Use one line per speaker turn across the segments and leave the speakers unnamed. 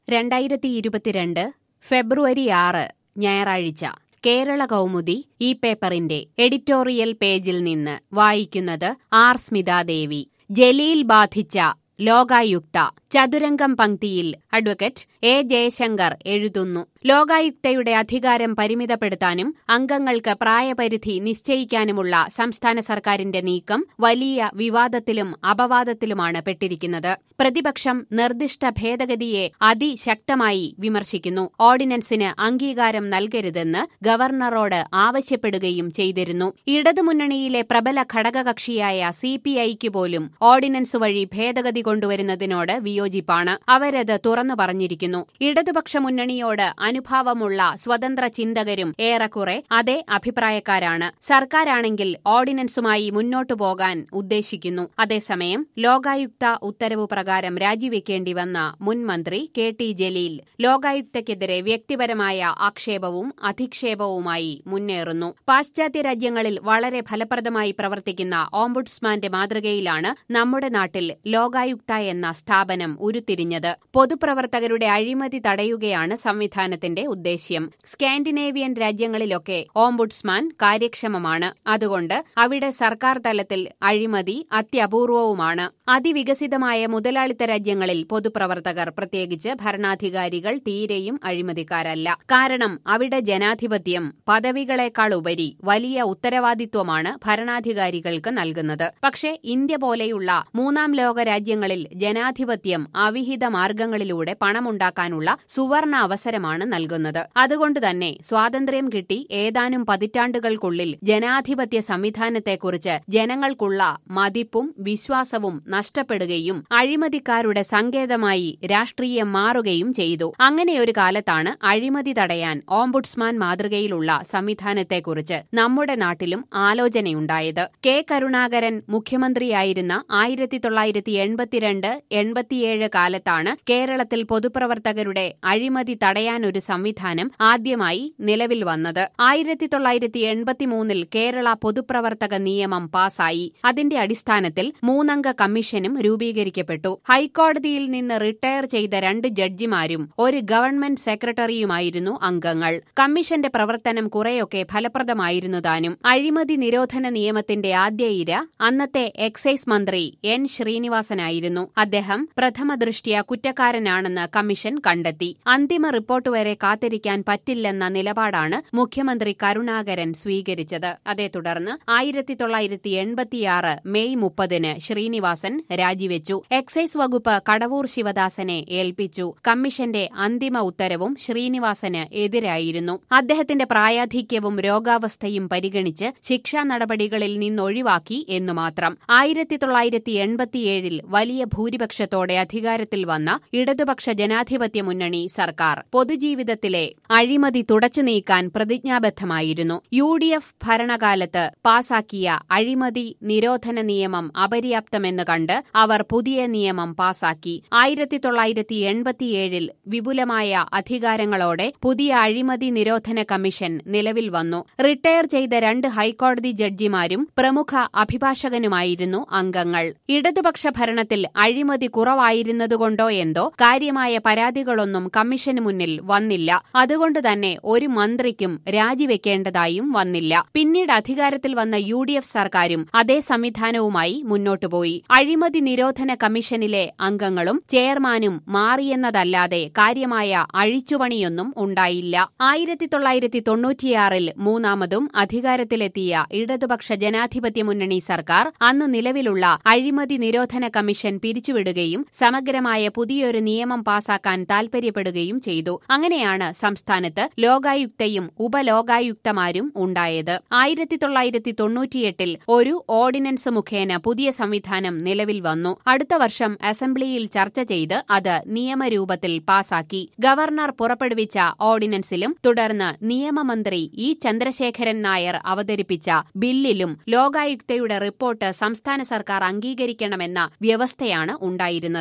രണ്ടായിരത്തി ഇരുപത്തിരണ്ട് ഫെബ്രുവരി ആറ് ഞായറാഴ്ച കേരള കൗമുദി ഈ പേപ്പറിന്റെ എഡിറ്റോറിയൽ പേജിൽ നിന്ന് വായിക്കുന്നത് ആർ സ്മിതാദേവി ജലീൽ ബാധിച്ച ലോകായുക്ത ചതുരംഗം പങ്ക്തിയിൽ അഡ്വക്കേറ്റ് എ ജയശങ്കർ എഴുതുന്നു ലോകായുക്തയുടെ അധികാരം പരിമിതപ്പെടുത്താനും അംഗങ്ങൾക്ക് പ്രായപരിധി നിശ്ചയിക്കാനുമുള്ള സംസ്ഥാന സർക്കാരിന്റെ നീക്കം വലിയ വിവാദത്തിലും അപവാദത്തിലുമാണ് പെട്ടിരിക്കുന്നത് പ്രതിപക്ഷം നിർദ്ദിഷ്ട ഭേദഗതിയെ അതിശക്തമായി വിമർശിക്കുന്നു ഓർഡിനൻസിന് അംഗീകാരം നൽകരുതെന്ന് ഗവർണറോട് ആവശ്യപ്പെടുകയും ചെയ്തിരുന്നു ഇടതുമുന്നണിയിലെ പ്രബല ഘടകകക്ഷിയായ സിപിഐക്ക് പോലും ഓർഡിനൻസ് വഴി ഭേദഗതി കൊണ്ടുവരുന്നതിനോട് വിയോജിപ്പാണ് അവരത് തുറന്നു പറഞ്ഞിരിക്കുന്നു ഇടതുപക്ഷ മുന്നണിയോട് അനുഭാവമുള്ള സ്വതന്ത്ര ചിന്തകരും ഏറെക്കുറെ അതേ അഭിപ്രായക്കാരാണ് സർക്കാരാണെങ്കിൽ ഓർഡിനൻസുമായി മുന്നോട്ടു പോകാൻ ഉദ്ദേശിക്കുന്നു അതേസമയം ലോകായുക്ത ഉത്തരവ് പ്രകാരം രാജിവെക്കേണ്ടി വന്ന മുൻ മന്ത്രി കെ ടി ജലീൽ ലോകായുക്തയ്ക്കെതിരെ വ്യക്തിപരമായ ആക്ഷേപവും അധിക്ഷേപവുമായി മുന്നേറുന്നു പാശ്ചാത്യ രാജ്യങ്ങളിൽ വളരെ ഫലപ്രദമായി പ്രവർത്തിക്കുന്ന ഓംബുഡ്സ്മാന്റെ മാതൃകയിലാണ് നമ്മുടെ നാട്ടിൽ ലോകായുക്ത എന്ന സ്ഥാപനം ഉരുത്തിരിഞ്ഞത് പൊതുപ്രവർത്തകരുടെ അഴിമതി തടയുകയാണ് സംവിധാനത്തിന്റെ ഉദ്ദേശ്യം സ്കാൻഡിനേവിയൻ രാജ്യങ്ങളിലൊക്കെ ഓംബുഡ്സ്മാൻ കാര്യക്ഷമമാണ് അതുകൊണ്ട് അവിടെ സർക്കാർ തലത്തിൽ അഴിമതി അത്യപൂർവവുമാണ് അതിവികസിതമായ മുതലാളിത്ത രാജ്യങ്ങളിൽ പൊതുപ്രവർത്തകർ പ്രത്യേകിച്ച് ഭരണാധികാരികൾ തീരെയും അഴിമതിക്കാരല്ല കാരണം അവിടെ ജനാധിപത്യം പദവികളെക്കാൾ ഉപരി വലിയ ഉത്തരവാദിത്വമാണ് ഭരണാധികാരികൾക്ക് നൽകുന്നത് പക്ഷേ ഇന്ത്യ പോലെയുള്ള മൂന്നാം ലോക രാജ്യങ്ങളിൽ ജനാധിപത്യം അവിഹിത മാർഗങ്ങളിലൂടെ പണമുണ്ടാക്കാനുള്ള സുവർണ അവസരമാണ് നൽകുന്നത് അതുകൊണ്ട് തന്നെ സ്വാതന്ത്ര്യം കിട്ടി ഏതാനും പതിറ്റാണ്ടുകൾക്കുള്ളിൽ ജനാധിപത്യ സംവിധാനത്തെക്കുറിച്ച് ജനങ്ങൾക്കുള്ള മതിപ്പും വിശ്വാസവും നഷ്ടപ്പെടുകയും അഴിമതിക്കാരുടെ സങ്കേതമായി രാഷ്ട്രീയം മാറുകയും ചെയ്തു അങ്ങനെയൊരു കാലത്താണ് അഴിമതി തടയാൻ ഓംബുഡ്സ്മാൻ മാതൃകയിലുള്ള സംവിധാനത്തെക്കുറിച്ച് നമ്മുടെ നാട്ടിലും ആലോചനയുണ്ടായത് കെ കരുണാകരൻ മുഖ്യമന്ത്രിയായിരുന്ന ആയിരത്തി തൊള്ളായിരത്തി എൺപത്തിരണ്ട് എൺപത്തിയേഴ് കാലത്താണ് കേരളത്തിൽ പൊതുപ്രവർത്തകരുടെ അഴിമതി തടയാൻ ഒരു സംവിധാനം ആദ്യമായി നിലവിൽ വന്നത് ആയിരത്തി തൊള്ളായിരത്തി എൺപത്തിമൂന്നിൽ കേരള പൊതുപ്രവർത്തക നിയമം പാസായി അതിന്റെ അടിസ്ഥാനത്തിൽ മൂന്നംഗ കമ്മീഷനും രൂപീകരിക്കപ്പെട്ടു ഹൈക്കോടതിയിൽ നിന്ന് റിട്ടയർ ചെയ്ത രണ്ട് ജഡ്ജിമാരും ഒരു ഗവൺമെന്റ് സെക്രട്ടറിയുമായിരുന്നു അംഗങ്ങൾ കമ്മീഷന്റെ പ്രവർത്തനം കുറെയൊക്കെ ഫലപ്രദമായിരുന്നു താനും അഴിമതി നിരോധന നിയമത്തിന്റെ ആദ്യ ഇര അന്നത്തെ എക്സൈസ് മന്ത്രി എൻ ശ്രീനിവാസനായിരുന്നു അദ്ദേഹം പ്രഥമ ദൃഷ്ട്യ കുറ്റക്കാരനാണെന്ന് കമ്മീഷൻ കണ്ടെത്തി അന്തിമ റിപ്പോർട്ട് വരെ കാത്തിരിക്കാൻ പറ്റില്ലെന്ന നിലപാടാണ് മുഖ്യമന്ത്രി കരുണാകരൻ സ്വീകരിച്ചത് അതേ തുടർന്ന് ആയിരത്തി തൊള്ളായിരത്തി എൺപത്തിയാറ് മെയ് മുപ്പതിന് ശ്രീനിവാസൻ രാജിവെച്ചു എക്സൈസ് വകുപ്പ് കടവൂർ ശിവദാസനെ ഏൽപ്പിച്ചു കമ്മീഷന്റെ അന്തിമ ഉത്തരവും ശ്രീനിവാസന് എതിരായിരുന്നു അദ്ദേഹത്തിന്റെ പ്രായാധിക്യവും രോഗാവസ്ഥയും പരിഗണിച്ച് ശിക്ഷാ നടപടികളിൽ നിന്നൊഴിവാക്കി എന്നു മാത്രം ആയിരത്തി തൊള്ളായിരത്തി എൺപത്തിയേഴിൽ വലിയ ഭൂരിപക്ഷത്തോടെ അധികാരത്തിൽ വന്ന ഇടതുപക്ഷ ജനാധിപത്യ മുന്നണി സർക്കാർ പൊതുജീവിതത്തിലെ അഴിമതി തുടച്ചു നീക്കാൻ പ്രതിജ്ഞാബദ്ധമായിരുന്നു യു ഡി എഫ് ഭരണകാലത്ത് പാസാക്കിയ അഴിമതി നിരോധന നിയമം അപര്യാപ്തമെന്ന് കണ്ട് അവർ പുതിയ നിയമം പാസാക്കി ആയിരത്തി തൊള്ളായിരത്തി എൺപത്തിയേഴിൽ വിപുലമായ അധികാരങ്ങളോടെ പുതിയ അഴിമതി നിരോധന കമ്മീഷൻ നിലവിൽ വന്നു റിട്ടയർ ചെയ്ത രണ്ട് ഹൈക്കോടതി ജഡ്ജിമാരും പ്രമുഖ അഭിഭാഷകനുമായിരുന്നു അംഗങ്ങൾ ഇടതുപക്ഷ ഭരണത്തിൽ അഴിമതി കുറവായിരുന്നതുകൊണ്ടോ എന്തോ കാര്യമായ പരാതികളൊന്നും കമ്മീഷന് മുന്നിൽ വന്നില്ല അതുകൊണ്ട് തന്നെ ഒരു മന്ത്രിക്കും രാജിവെക്കേണ്ടതായും വന്നില്ല പിന്നീട് അധികാരത്തിൽ വന്ന യു ഡി എഫ് സർക്കാരും അതേ സംവിധാനവുമായി മുന്നോട്ടുപോയി അഴിമതി നിരോധന കമ്മീഷനിലെ അംഗങ്ങളും ചെയർമാനും മാറിയെന്നതല്ലാതെ കാര്യമായ അഴിച്ചുപണിയൊന്നും ഉണ്ടായില്ല ആയിരത്തി തൊള്ളായിരത്തി തൊണ്ണൂറ്റിയാറിൽ മൂന്നാമതും അധികാരത്തിലെത്തിയ ഇടതുപക്ഷ ജനാധിപത്യ മുന്നണി സർക്കാർ അന്ന് നിലവിലുള്ള അഴിമതി നിരോധന കമ്മീഷൻ പിരിച്ചുവിടുകയും സമഗ്രമായ പുതിയൊരു നിയമം പാസാക്കാൻ താൽപര്യപ്പെടുകയും ചെയ്തു അങ്ങനെയാണ് സംസ്ഥാനത്ത് ലോകായുക്തയും ഉപലോകായുക്തമാരും ഉണ്ടായത് ആയിരത്തി തൊള്ളായിരത്തി തൊണ്ണൂറ്റിയെട്ടിൽ ഒരു ഓർഡിനൻസ് മുഖേന പുതിയ സംവിധാനം നിലവിൽ വന്നു അടുത്ത വർഷം അസംബ്ലിയിൽ ചർച്ച ചെയ്ത് അത് നിയമരൂപത്തിൽ പാസാക്കി ഗവർണർ പുറപ്പെടുവിച്ച ഓർഡിനൻസിലും തുടർന്ന് നിയമമന്ത്രി ഇ ചന്ദ്രശേഖരൻ നായർ അവതരിപ്പിച്ച ബില്ലിലും ലോകായുക്തയുടെ റിപ്പോർട്ട് സംസ്ഥാന സർക്കാർ അംഗീകരിക്കണമെന്ന വ്യവസ്ഥയാണ് ഉണ്ടായിരുന്നത്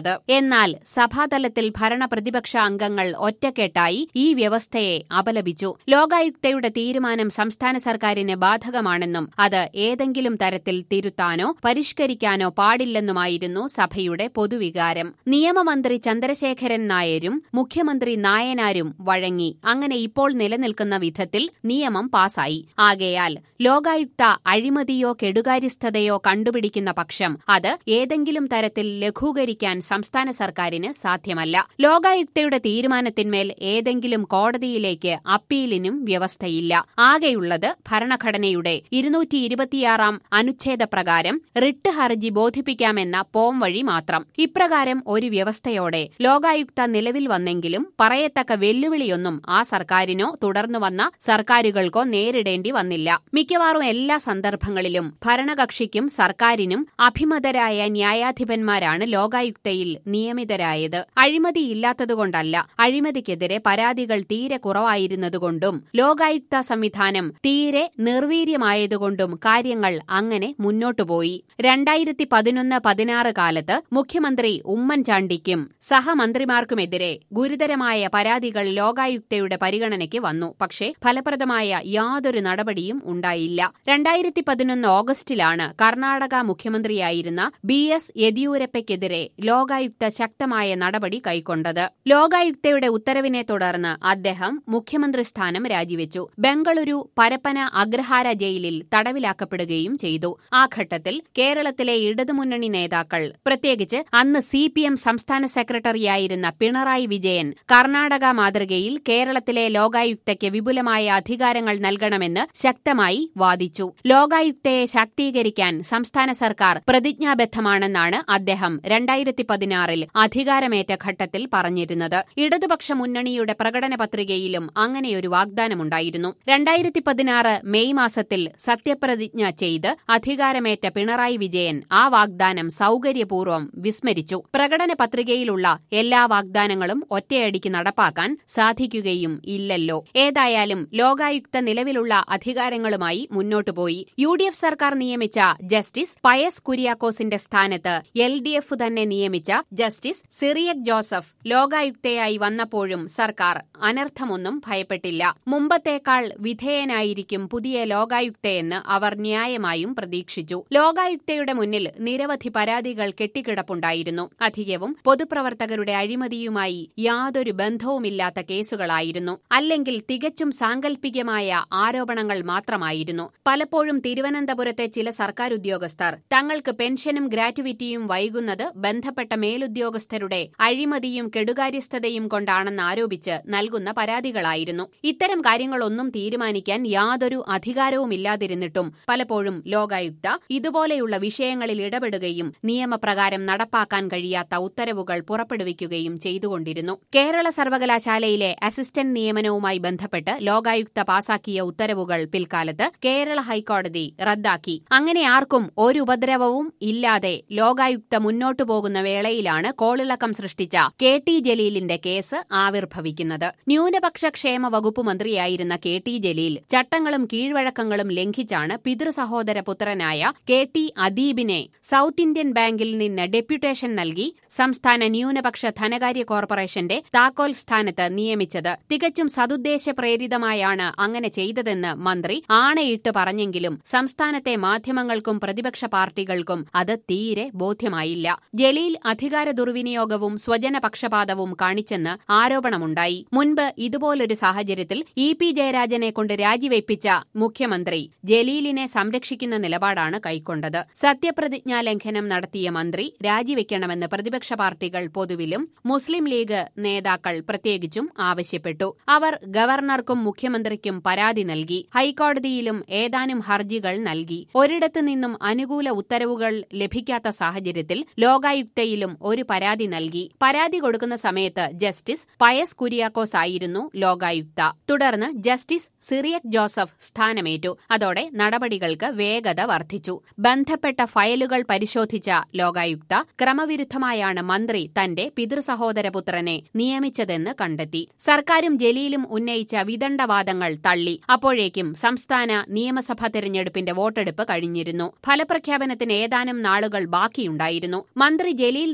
ചെയ്തത് എന്നാൽ സഭാതലത്തിൽ ഭരണ പ്രതിപക്ഷ അംഗങ്ങൾ ഒറ്റക്കെട്ടായി ഈ വ്യവസ്ഥയെ അപലപിച്ചു ലോകായുക്തയുടെ തീരുമാനം സംസ്ഥാന സർക്കാരിന് ബാധകമാണെന്നും അത് ഏതെങ്കിലും തരത്തിൽ തിരുത്താനോ പരിഷ്കരിക്കാനോ പാടില്ലെന്നുമായിരുന്നു സഭയുടെ പൊതുവികാരം നിയമമന്ത്രി ചന്ദ്രശേഖരൻ നായരും മുഖ്യമന്ത്രി നായനാരും വഴങ്ങി അങ്ങനെ ഇപ്പോൾ നിലനിൽക്കുന്ന വിധത്തിൽ നിയമം പാസായി ആകയാൽ ലോകായുക്ത അഴിമതിയോ കെടുകാര്യസ്ഥതയോ കണ്ടുപിടിക്കുന്ന പക്ഷം അത് ഏതെങ്കിലും തരത്തിൽ ലഘൂകരിക്കാൻ സംസ്ഥാന സർക്കാരിന് സാധ്യമല്ല ലോകായുക്തയുടെ തീരുമാനത്തിന്മേൽ ഏതെങ്കിലും കോടതിയിലേക്ക് അപ്പീലിനും വ്യവസ്ഥയില്ല ആകെയുള്ളത് ഭരണഘടനയുടെ ഇരുന്നൂറ്റി ഇരുപത്തിയാറാം അനുച്ഛേദപ്രകാരം റിട്ട് ഹർജി ബോധിപ്പിക്കാമെന്ന പോം വഴി മാത്രം ഇപ്രകാരം ഒരു വ്യവസ്ഥയോടെ ലോകായുക്ത നിലവിൽ വന്നെങ്കിലും പറയത്തക്ക വെല്ലുവിളിയൊന്നും ആ സർക്കാരിനോ തുടർന്നു വന്ന സർക്കാരുകൾക്കോ നേരിടേണ്ടി വന്നില്ല മിക്കവാറും എല്ലാ സന്ദർഭങ്ങളിലും ഭരണകക്ഷിക്കും സർക്കാരിനും അഭിമതരായ ന്യായാധിപന്മാരാണ് ലോകായുക്തയിൽ നിയമിതരായത് അഴിമതിയില്ലാത്തതുകൊണ്ടല്ല അഴിമതിക്കെതിരെ പരാതികൾ തീരെ കുറവായിരുന്നതുകൊണ്ടും ലോകായുക്ത സംവിധാനം തീരെ നിർവീര്യമായതുകൊണ്ടും കാര്യങ്ങൾ അങ്ങനെ മുന്നോട്ടുപോയി രണ്ടായിരത്തി പതിനൊന്ന് പതിനാറ് കാലത്ത് മുഖ്യമന്ത്രി ഉമ്മൻചാണ്ടിക്കും സഹമന്ത്രിമാർക്കുമെതിരെ ഗുരുതരമായ പരാതികൾ ലോകായുക്തയുടെ പരിഗണനയ്ക്ക് വന്നു പക്ഷേ ഫലപ്രദമായ യാതൊരു നടപടിയും ഉണ്ടായില്ല രണ്ടായിരത്തി പതിനൊന്ന് ഓഗസ്റ്റിലാണ് കർണാടക മുഖ്യമന്ത്രിയായിരുന്ന ബി എസ് യെദ്യൂരപ്പയ്ക്കെതിരെ ലോകായുക്ത ശക്തമായ നടപടി കൈക്കൊണ്ടത് ലോകായുക്തയുടെ ഉത്തരവിനെ തുടർന്ന് അദ്ദേഹം മുഖ്യമന്ത്രി സ്ഥാനം രാജിവെച്ചു ബംഗളൂരു പരപ്പന അഗ്രഹാര ജയിലിൽ തടവിലാക്കപ്പെടുകയും ചെയ്തു ആ ഘട്ടത്തിൽ കേരളത്തിലെ ഇടതുമുന്നണി നേതാക്കൾ പ്രത്യേകിച്ച് അന്ന് സി പി എം സംസ്ഥാന സെക്രട്ടറിയായിരുന്ന പിണറായി വിജയൻ കർണാടക മാതൃകയിൽ കേരളത്തിലെ ലോകായുക്തയ്ക്ക് വിപുലമായ അധികാരങ്ങൾ നൽകണമെന്ന് ശക്തമായി വാദിച്ചു ലോകായുക്തയെ ശാക്തീകരിക്കാൻ സംസ്ഥാന സർക്കാർ പ്രതിജ്ഞാബദ്ധമാണെന്നാണ് അദ്ദേഹം രണ്ടായിരത്തി പതിനാറിൽ അധികാരമേറ്റ ഘട്ടത്തിൽ പറഞ്ഞിരുന്നത് ഇടതുപക്ഷ മുന്നണിയുടെ പ്രകടന പത്രികയിലും അങ്ങനെയൊരു വാഗ്ദാനമുണ്ടായിരുന്നു രണ്ടായിരത്തി പതിനാറ് മെയ് മാസത്തിൽ സത്യപ്രതിജ്ഞ ചെയ്ത് അധികാരമേറ്റ പിണറായി വിജയൻ ആ വാഗ്ദാനം സൌകര്യപൂർവ്വം വിസ്മരിച്ചു പ്രകടന പത്രികയിലുള്ള എല്ലാ വാഗ്ദാനങ്ങളും ഒറ്റയടിക്ക് നടപ്പാക്കാൻ സാധിക്കുകയും ഇല്ലല്ലോ ഏതായാലും ലോകായുക്ത നിലവിലുള്ള അധികാരങ്ങളുമായി മുന്നോട്ടുപോയി യു ഡി എഫ് സർക്കാർ നിയമിച്ച ജസ്റ്റിസ് പയസ് കുര്യാക്കോസിന്റെ സ്ഥാനത്ത് എൽ ഡി എഫ് തന്നെ നിയമിച്ച ജസ്റ്റിസ് സിറിയക് ജോസഫ് ലോകായുക്തയായി വന്നപ്പോഴും സർക്കാർ അനർത്ഥമൊന്നും ഭയപ്പെട്ടില്ല മുമ്പത്തേക്കാൾ വിധേയനായിരിക്കും പുതിയ ലോകായുക്തയെന്ന് അവർ ന്യായമായും പ്രതീക്ഷിച്ചു ലോകായുക്തയുടെ മുന്നിൽ നിരവധി പരാതികൾ കെട്ടിക്കിടപ്പുണ്ടായിരുന്നു അധികവും പൊതുപ്രവർത്തകരുടെ അഴിമതിയുമായി യാതൊരു ബന്ധവുമില്ലാത്ത കേസുകളായിരുന്നു അല്ലെങ്കിൽ തികച്ചും സാങ്കല്പികമായ ആരോപണങ്ങൾ മാത്രമായിരുന്നു പലപ്പോഴും തിരുവനന്തപുരത്തെ ചില സർക്കാർ ഉദ്യോഗസ്ഥർ തങ്ങൾക്ക് പെൻഷനും ഗ്രാറ്റുവിറ്റിയും വൈകുന്നത് ബന്ധപ്പെട്ട മേലുദ്യോഗസ്ഥരുടെ അഴിമതിയും കെടുകാര്യസ്ഥതയും കൊണ്ടാണെന്ന് ആരോപിച്ച് നൽകുന്ന പരാതികളായിരുന്നു ഇത്തരം കാര്യങ്ങളൊന്നും തീരുമാനിക്കാൻ യാതൊരു അധികാരവുമില്ലാതിരുന്നിട്ടും പലപ്പോഴും ലോകായുക്ത ഇതുപോലെയുള്ള വിഷയങ്ങളിൽ ഇടപെടുകയും നിയമപ്രകാരം നടപ്പാക്കാൻ കഴിയാത്ത ഉത്തരവുകൾ പുറപ്പെടുവിക്കുകയും ചെയ്തുകൊണ്ടിരുന്നു കേരള സർവകലാശാലയിലെ അസിസ്റ്റന്റ് നിയമനവുമായി ബന്ധപ്പെട്ട് ലോകായുക്ത പാസാക്കിയ ഉത്തരവുകൾ പിൽക്കാലത്ത് കേരള ഹൈക്കോടതി റദ്ദാക്കി അങ്ങനെ ആർക്കും ഒരു ഉപദ്രവവും ഇല്ലാതെ ലോകായുക്ത മുന്നോട്ടു പോകുന്ന വേളയിലാണ് കോളിളക്കം സൃഷ്ടിച്ച കെ ടി ജലീലിന്റെ കേസ് ആവിർഭവിക്കുന്നത് ന്യൂനപക്ഷ ക്ഷേമ വകുപ്പ് മന്ത്രിയായിരുന്ന കെ ടി ജലീൽ ചട്ടങ്ങളും കീഴ്വഴക്കങ്ങളും ലംഘിച്ചാണ് പിതൃസഹോദര പുത്രനായ കെ ടി അദീബിനെ സൌത്ത് ഇന്ത്യൻ ബാങ്കിൽ നിന്ന് ഡെപ്യൂട്ടേഷൻ നൽകി സംസ്ഥാന ന്യൂനപക്ഷ ധനകാര്യ കോർപ്പറേഷന്റെ താക്കോൽ സ്ഥാനത്ത് നിയമിച്ചത് തികച്ചും സതുദ്ദേശ പ്രേരിതമായാണ് അങ്ങനെ ചെയ്തതെന്ന് മന്ത്രി ആണയിട്ട് പറഞ്ഞെങ്കിലും സംസ്ഥാനത്തെ മാധ്യമങ്ങൾക്കും പ്രതിപക്ഷ പാർട്ടികൾക്കും അത് തീരെ ബോധ്യമായില്ല ജലീൽ അധികാര ദുർവിനിയോഗവും സ്വജനപക്ഷപാതവും കാണിച്ചെന്ന് ആരോപണമുണ്ടായി മുൻപ് ഇതുപോലൊരു സാഹചര്യത്തിൽ ഇ പി ജയരാജനെ കൊണ്ട് രാജിവെപ്പിച്ച മുഖ്യമന്ത്രി ജലീലിനെ സംരക്ഷിക്കുന്ന നിലപാടാണ് കൈക്കൊണ്ടത് സത്യപ്രതിജ്ഞാ ലംഘനം നടത്തിയ മന്ത്രി രാജിവെക്കണമെന്ന് പ്രതിപക്ഷ പാർട്ടികൾ പൊതുവിലും മുസ്ലിം ലീഗ് നേതാക്കൾ പ്രത്യേകിച്ചും ആവശ്യപ്പെട്ടു അവർ ഗവർണർക്കും മുഖ്യമന്ത്രിക്കും പരാതി നൽകി ഹൈക്കോടതിയിലും ഏതാനും ഹർജികൾ നൽകി ഒരിടത്തു നിന്നും അനുകൂല ഉത്തരവുകൾ ലഭിക്കാത്ത സാഹചര്യത്തിൽ ലോകായുക്തയിലും ഒരു പരാതി നൽകി പരാതി കൊടുക്കുന്ന സമയത്ത് ജസ്റ്റിസ് പയസ് കുര്യാക്കോസ് ആയിരുന്നു ലോകായുക്ത തുടർന്ന് ജസ്റ്റിസ് സിറിയക് ജോസഫ് സ്ഥാനമേറ്റു അതോടെ നടപടികൾക്ക് വേഗത വർദ്ധിച്ചു ബന്ധപ്പെട്ട ഫയലുകൾ പരിശോധിച്ച ലോകായുക്ത ക്രമവിരുദ്ധമായാണ് മന്ത്രി തന്റെ പിതൃസഹോദരപുത്രനെ നിയമിച്ചതെന്ന് കണ്ടെത്തി സർക്കാരും ജലീലും ഉന്നയിച്ച വിദണ്ഡവാദങ്ങൾ തള്ളി അപ്പോഴേക്കും സംസ്ഥാന നിയമസഭാ തെരഞ്ഞെടുപ്പിന്റെ വോട്ടെടുപ്പ് കഴിഞ്ഞിരുന്നു ഫലപ്രഖ്യാപനത്തിന് ഏതാനും നാളുകൾ ബാക്കിയുണ്ടായിരുന്നു മന്ത്രി ജലീൽ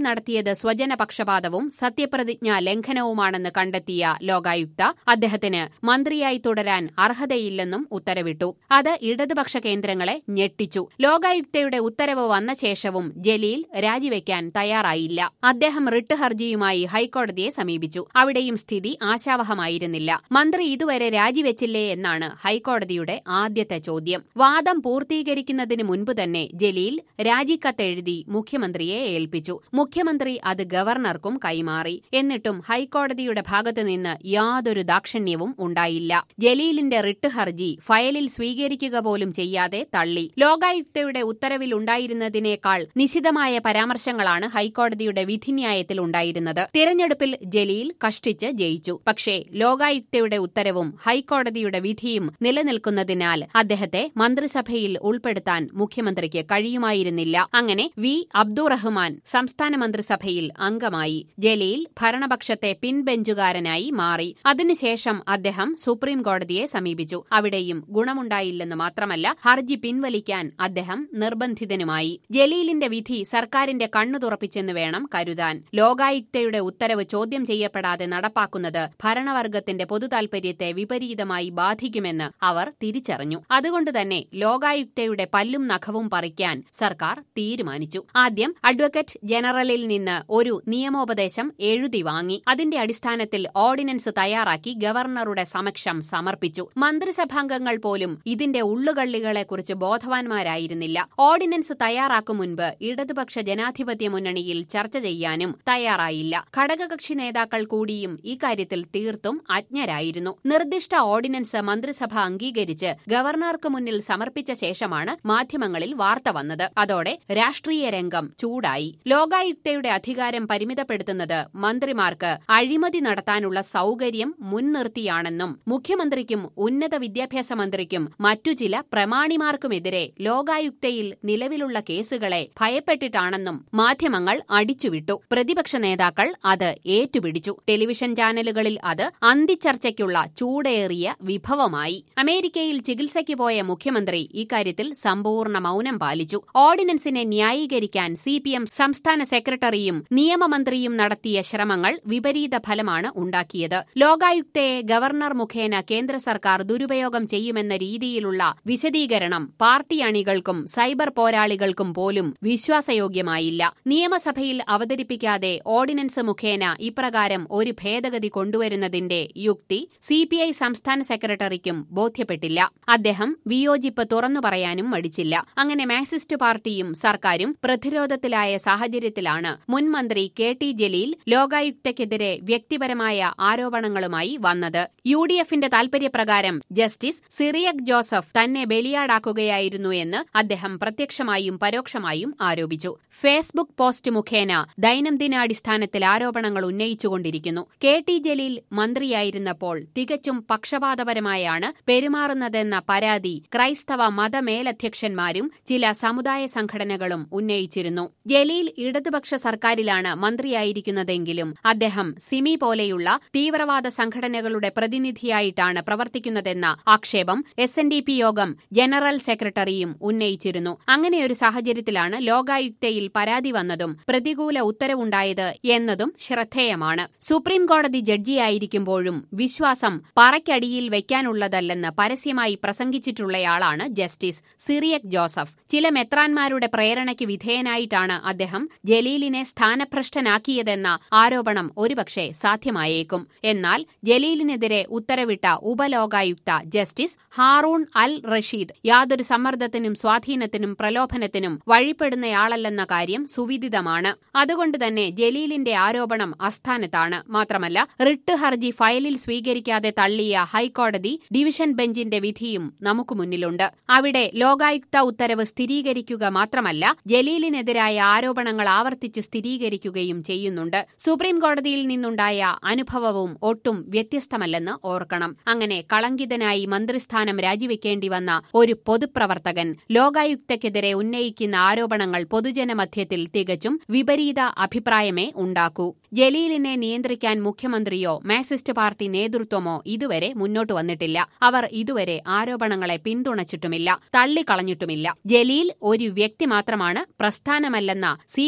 നടത്തിയത് സ്വജനപക്ഷപാതവും സത്യപ്രതിജ്ഞാ ലംഘനവുമാണെന്ന് കണ്ടെത്തിയ ലോകായുക്ത അദ്ദേഹത്തിന് മന്ത്രിയായി തുടരാൻ അർഹതയില്ലെന്നും ഉത്തരവിട്ടു അത് ഇടതുപക്ഷ കേന്ദ്രങ്ങളെ ഞെട്ടിച്ചു ലോകായുക്തയുടെ ഉത്തരവ് വന്ന ശേഷവും ജലീൽ രാജിവെക്കാൻ തയ്യാറായില്ല അദ്ദേഹം റിട്ട് ഹർജിയുമായി ഹൈക്കോടതിയെ സമീപിച്ചു അവിടെയും സ്ഥിതി ആശാവഹമായിരുന്നില്ല മന്ത്രി ഇതുവരെ രാജിവെച്ചില്ലേ എന്നാണ് ഹൈക്കോടതിയുടെ ആദ്യത്തെ ചോദ്യം വാദം പൂർത്തീകരിക്കുന്നതിന് മുൻപ് തന്നെ ജലീൽ രാജിക്കത്തെഴുതി മുഖ്യമന്ത്രിയെ ഏൽപ്പിച്ചു മുഖ്യമന്ത്രി അത് ഗവർണർക്കും കൈമാറി എന്നിട്ടും ഹൈക്കോടതിയുടെ ഭാഗത്തുനിന്ന് യാതൊരു ദാക്ഷിണ്യവും ഉണ്ടായില്ല ജലീലിന്റെ റിട്ട് ഹർജി ഫയലിൽ സ്വീകരിക്കുക പോലും ചെയ്യാതെ തള്ളി ലോകായുക്തയുടെ ഉത്തരവിൽ ഉണ്ടായിരുന്നതിനേക്കാൾ നിശിതമായ പരാമർശങ്ങളാണ് ഹൈക്കോടതിയുടെ വിധിന്യായത്തിൽ ഉണ്ടായിരുന്നത് തിരഞ്ഞെടുപ്പിൽ ജലീൽ കഷ്ടിച്ച് ജയിച്ചു പക്ഷേ ലോകായുക്തയുടെ ഉത്തരവും ഹൈക്കോടതിയുടെ വിധിയും നിലനിൽക്കുന്നതിനാൽ അദ്ദേഹത്തെ മന്ത്രിസഭയിൽ ഉൾപ്പെടുത്താൻ മുഖ്യമന്ത്രിക്ക് കഴിയുമായിരുന്നില്ല അങ്ങനെ വി അബ്ദുറഹ്മാൻ സംസ്ഥാന മന്ത്രിസഭയിൽ അംഗമായി ജലീൽ ഭരണപക്ഷത്തെ പിൻബെഞ്ചുകാരനായി മാറി അതിനുശേഷം അദ്ദേഹം സുപ്രീം കോടതിയെ സമീപിച്ചു അവിടെയും ഗുണമുണ്ടായില്ലെന്ന് മാത്രമല്ല ഹർജി പിൻവലിക്കാൻ അദ്ദേഹം നിർബന്ധിതനുമായി ജലീലിന്റെ വിധി സർക്കാരിന്റെ കണ്ണു തുറപ്പിച്ചെന്ന് വേണം കരുതാൻ ലോകായുക്തയുടെ ഉത്തരവ് ചോദ്യം ചെയ്യപ്പെടാതെ നടപ്പാക്കുന്നത് ഭരണവർഗത്തിന്റെ പൊതുതാൽപര്യത്തെ വിപരീതമായി ബാധിക്കുമെന്ന് അവർ തിരിച്ചറിഞ്ഞു അതുകൊണ്ട് തന്നെ ലോകായുക്തയുടെ പല്ലും നഖവും പറിക്കാൻ സർക്കാർ തീരുമാനിച്ചു ആദ്യം അഡ്വക്കേറ്റ് ജനറലിൽ നിന്ന് ഒരു നിയമോപദേശം എഴുതി വാങ്ങി അതിന്റെ അടിസ്ഥാനത്തിൽ ഓർഡിനൻസ് തയ്യാറാക്കി ഗവർണറുടെ സമക്ഷം സമർപ്പിച്ചു മന്ത്രിസഭാംഗങ്ങൾ പോലും ഇതിന്റെ ഉള്ളുകള്ളികളെക്കുറിച്ച് ബോധവാന്മാരായിരുന്നില്ല ഓർഡിനൻസ് തയ്യാറാക്കും മുൻപ് ഇടതുപക്ഷ ജനാധിപത്യ മുന്നണിയിൽ ചർച്ച ചെയ്യാനും തയ്യാറായില്ല ഘടകകക്ഷി നേതാക്കൾ കൂടിയും ഇക്കാര്യത്തിൽ തീർത്തും അജ്ഞരായിരുന്നു നിർദ്ദിഷ്ട ഓർഡിനൻസ് മന്ത്രിസഭ അംഗീകരിച്ച് ഗവർണർക്ക് മുന്നിൽ സമർപ്പിച്ച ശേഷമാണ് മാധ്യമങ്ങളിൽ വാർത്ത വന്നത് അതോടെ രാഷ്ട്രീയ രംഗം ചൂടായി ലോകായുക്തയുടെ അധികാരം പരിമിതപ്പെടുത്തുന്നത് മന്ത്രിമാർക്ക് അഴിമതി നടത്താനുള്ള സൗകര്യം മുൻനിർത്തിയാണെന്നും മുഖ്യമന്ത്രിക്കും ഉന്നത വിദ്യാഭ്യാസ മന്ത്രിക്കും മറ്റു ചില പ്രമാണിമാർക്കുമെതിരെ ലോകായുക്തയിൽ നിലവിലുള്ള കേസുകളെ ഭയപ്പെട്ടിട്ടാണെന്നും മാധ്യമങ്ങൾ അടിച്ചുവിട്ടു പ്രതിപക്ഷ നേതാക്കൾ അത് ഏറ്റുപിടിച്ചു ടെലിവിഷൻ ചാനലുകളിൽ അത് അന്തിച്ചർച്ചയ്ക്കുള്ള ചൂടേറിയ വിഭവമായി അമേരിക്കയിൽ ചികിത്സയ്ക്ക് പോയ മുഖ്യമന്ത്രി ഇക്കാര്യത്തിൽ സമ്പൂർണ്ണ മൌനം പാലിച്ചു ഓർഡിനൻസിനെ ന്യായീകരിക്കാൻ സി പി എം സംസ്ഥാന സെക്രട്ടറിയും നിയമമന്ത്രിയും നടത്തിയ ശ്രമങ്ങൾ വിപരീത ഫലമാണ് ഉണ്ടാക്കിയത് ലോകായുക്തയെ ഗവർണർ മുഖേന കേന്ദ്ര സർക്കാർ ദുരുപയോഗം ചെയ്യുമെന്ന രീതിയിലുള്ള വിശദീകരണം പാർട്ടി അണികൾക്കും സൈബർ പോരാളികൾക്കും പോലും വിശ്വാസയോഗ്യമായില്ല നിയമസഭയിൽ അവതരിപ്പിക്കാതെ ഓർഡിനൻസ് മുഖേന ഇപ്രകാരം ഒരു ഭേദഗതി കൊണ്ടുവരുന്നതിന്റെ യുക്തി സിപിഐ സംസ്ഥാന സെക്രട്ടറിക്കും ബോധ്യപ്പെട്ടില്ല അദ്ദേഹം വിയോജിപ്പ് തുറന്നു പറയാനും മടിച്ചില്ല അങ്ങനെ മാക്സിസ്റ്റ് പാർട്ടിയും സർക്കാരും പ്രതിരോധത്തിലായ സാഹചര്യത്തിലാണ് മുൻ മന്ത്രി കെ ടി ജലീൽ ലോകായുക്തയ്ക്കെതിരെ വ്യക്തിപരമായ ആരോപണങ്ങളുമായി വന്നത് യു ഡി എഫിന്റെ താൽപര്യപ്രകാരം ജസ്റ്റിസ് സിറിയക് ജോസഫ് തന്നെ ബലിയാടാക്കുകയായിരുന്നു എന്ന് അദ്ദേഹം പ്രത്യക്ഷമായും പരോക്ഷമായും ആരോപിച്ചു ഫേസ്ബുക്ക് പോസ്റ്റ് മുഖേന ദൈനംദിനാടിസ്ഥാനത്തിൽ ആരോപണങ്ങൾ ഉന്നയിച്ചുകൊണ്ടിരിക്കുന്നു കെ ടി ജലീൽ മന്ത്രിയായിരുന്നപ്പോൾ തികച്ചും പക്ഷപാതപരമായാണ് പെരുമാറുന്നതെന്ന പരാതി ക്രൈസ്തവ മതമേലധ്യക്ഷന്മാരും ചില സമുദായ സംഘടനകളും ഉന്നയിച്ചിരുന്നു ജലീൽ ഇടതുപക്ഷ സർക്കാരിലാണ് മന്ത്രിയായിരിക്കുന്നതെങ്കിലും അദ്ദേഹം സിമി പോലെയുള്ള തീവ്രവാദ സംഘടനകളുടെ പ്രതിനിധിയായിട്ടാണ് പ്രവർത്തിക്കുന്നതെന്ന ആക്ഷേപം എസ് എൻ ഡി പി യോഗം ജനറൽ സെക്രട്ടറിയും ഉന്നയിച്ചിരുന്നു അങ്ങനെയൊരു സാഹചര്യത്തിലാണ് ലോകായുക്തയിൽ പരാതി വന്നതും പ്രതികൂല ഉത്തരവുണ്ടായത് എന്നതും ശ്രദ്ധേയമാണ് സുപ്രീം കോടതി ജഡ്ജിയായിരിക്കുമ്പോഴും വിശ്വാസം പറയ്ക്കടിയിൽ വയ്ക്കാനുള്ളതല്ലെന്ന് പരസ്യമായി പ്രസംഗിച്ചിട്ടുള്ളയാളാണ് ജസ്റ്റിസ് സിറിയക് ജോസഫ് ചില മെത്രാൻമാരുടെ പ്രേരണയ്ക്ക് വിധേയനായിട്ടാണ് അദ്ദേഹം ജലീലിനെ സ്ഥാനഭ്രഷ്ടനാക്കിയതെന്ന ആരോപണം ഒരുപക്ഷെ സാധ്യമായേക്കും എന്നാൽ ജലീലിനെതിരെ ഉത്തരവിട്ട ഉപലോകായുക്ത ജസ്റ്റിസ് ഹാറൂൺ അൽ റഷീദ് യാതൊരു സമ്മർദ്ദത്തിനും സ്വാധീനത്തിനും പ്രലോഭനത്തിനും വഴിപ്പെടുന്നയാളല്ലെന്ന കാര്യം സുവിദിതമാണ് അതുകൊണ്ട് തന്നെ ജലീലിന്റെ ആരോപണം അസ്ഥാനത്താണ് മാത്രമല്ല റിട്ട് ഹർജി ഫയലിൽ സ്വീകരിക്കാതെ തള്ളിയ ഹൈക്കോടതി ഡിവിഷൻ ബെഞ്ചിന്റെ വിധിയും നമുക്ക് മുന്നിലുണ്ട് അവിടെ ലോകായുക്ത ഉത്തരവ് സ്ഥിരീകരിക്കുക മാത്രമല്ല ജലീലിനെതിരായ ആരോപണങ്ങൾ ആവർത്തിച്ച് സ്ഥിരീകരിക്കുകയും ചെയ്യുന്നുണ്ട് സുപ്രീം കോടതിയിൽ നിന്നുണ്ടായ അനുഭവവും ഒട്ടും വ്യത്യസ്തമല്ലെന്ന് ഓർക്കണം അങ്ങനെ കളങ്കിതനായി മന്ത്രിസ്ഥാനം രാജിവെക്കേണ്ടി വന്ന ഒരു പൊതുപ്രവർത്തകൻ ലോകായുക്തയ്ക്കെതിരെ ഉന്നയിക്കുന്ന ആരോപണങ്ങൾ പൊതുജനമധ്യത്തിൽ തികച്ചും വിപരീത അഭിപ്രായമേ ഉണ്ടാക്കൂ ജലീലിനെ നിയന്ത്രിക്കാൻ മുഖ്യമന്ത്രിയോ മാക്സിസ്റ്റ് പാർട്ടി നേതൃത്വമോ ഇതുവരെ മുന്നോട്ട് വന്നിട്ടില്ല അവർ ഇതുവരെ ആരോപണങ്ങളെ പിന്തുണച്ചിട്ടുമില്ല തള്ളിക്കളഞ്ഞിട്ടുമില്ല ജലീൽ ഒരു വ്യക്തി മാത്രമാണ് പ്രസ്ഥാനമല്ലെന്ന സി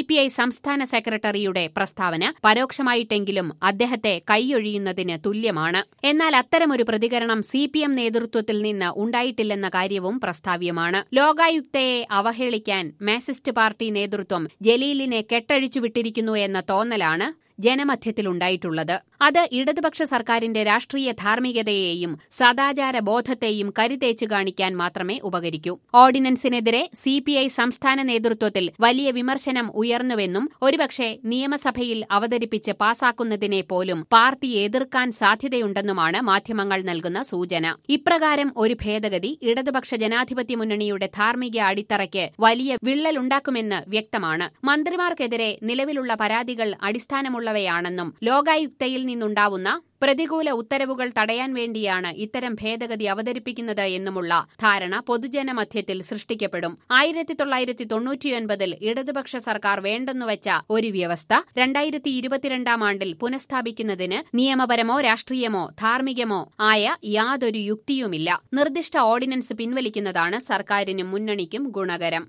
സംസ്ഥാന സെക്രട്ടറിയുടെ പ്രസ്താവന പരോക്ഷമായിട്ടെങ്കിലും അദ്ദേഹത്തെ കൈയൊഴിയുന്നതിന് തുല്യമാണ് എന്നാൽ അത്തരമൊരു പ്രതികരണം സി പി എം നേതൃത്വത്തിൽ നിന്ന് ഉണ്ടായിട്ടില്ലെന്ന കാര്യവും പ്രസ്താവ്യമാണ് ലോകായുക്തയെ അവഹേളിക്കാൻ മാസിസ്റ്റ് പാർട്ടി നേതൃത്വം ജലീലിനെ കെട്ടഴിച്ചുവിട്ടിരിക്കുന്നു എന്ന തോന്നലാണ് ജനമധ്യത്തിലുണ്ടായിട്ടുള്ളത് അത് ഇടതുപക്ഷ സർക്കാരിന്റെ രാഷ്ട്രീയ ധാർമ്മികതയെയും സദാചാര ബോധത്തെയും കരുതേച്ചു കാണിക്കാൻ മാത്രമേ ഉപകരിക്കൂ ഓർഡിനൻസിനെതിരെ സിപിഐ സംസ്ഥാന നേതൃത്വത്തിൽ വലിയ വിമർശനം ഉയർന്നുവെന്നും ഒരുപക്ഷെ നിയമസഭയിൽ അവതരിപ്പിച്ച് പാസാക്കുന്നതിനെ പോലും പാർട്ടി എതിർക്കാൻ സാധ്യതയുണ്ടെന്നുമാണ് മാധ്യമങ്ങൾ നൽകുന്ന സൂചന ഇപ്രകാരം ഒരു ഭേദഗതി ഇടതുപക്ഷ ജനാധിപത്യ മുന്നണിയുടെ ധാർമ്മിക അടിത്തറയ്ക്ക് വലിയ വിള്ളലുണ്ടാക്കുമെന്ന് വ്യക്തമാണ് മന്ത്രിമാർക്കെതിരെ നിലവിലുള്ള പരാതികൾ അടിസ്ഥാനമുള്ളവയാണെന്നും ലോകായുക്തയിൽ നിന്നുണ്ടാവുന്ന പ്രതികൂല ഉത്തരവുകൾ തടയാൻ വേണ്ടിയാണ് ഇത്തരം ഭേദഗതി അവതരിപ്പിക്കുന്നത് എന്നുമുള്ള ധാരണ പൊതുജനമധ്യത്തിൽ സൃഷ്ടിക്കപ്പെടും ആയിരത്തി തൊള്ളായിരത്തി തൊണ്ണൂറ്റിയൊൻപതിൽ ഇടതുപക്ഷ സർക്കാർ വേണ്ടെന്നുവച്ച ഒരു വ്യവസ്ഥ രണ്ടായിരത്തി ഇരുപത്തിരണ്ടാം ആണ്ടിൽ പുനഃസ്ഥാപിക്കുന്നതിന് നിയമപരമോ രാഷ്ട്രീയമോ ധാർമ്മികമോ ആയ യാതൊരു യുക്തിയുമില്ല നിർദ്ദിഷ്ട ഓർഡിനൻസ് പിൻവലിക്കുന്നതാണ് സർക്കാരിനും മുന്നണിക്കും ഗുണകരം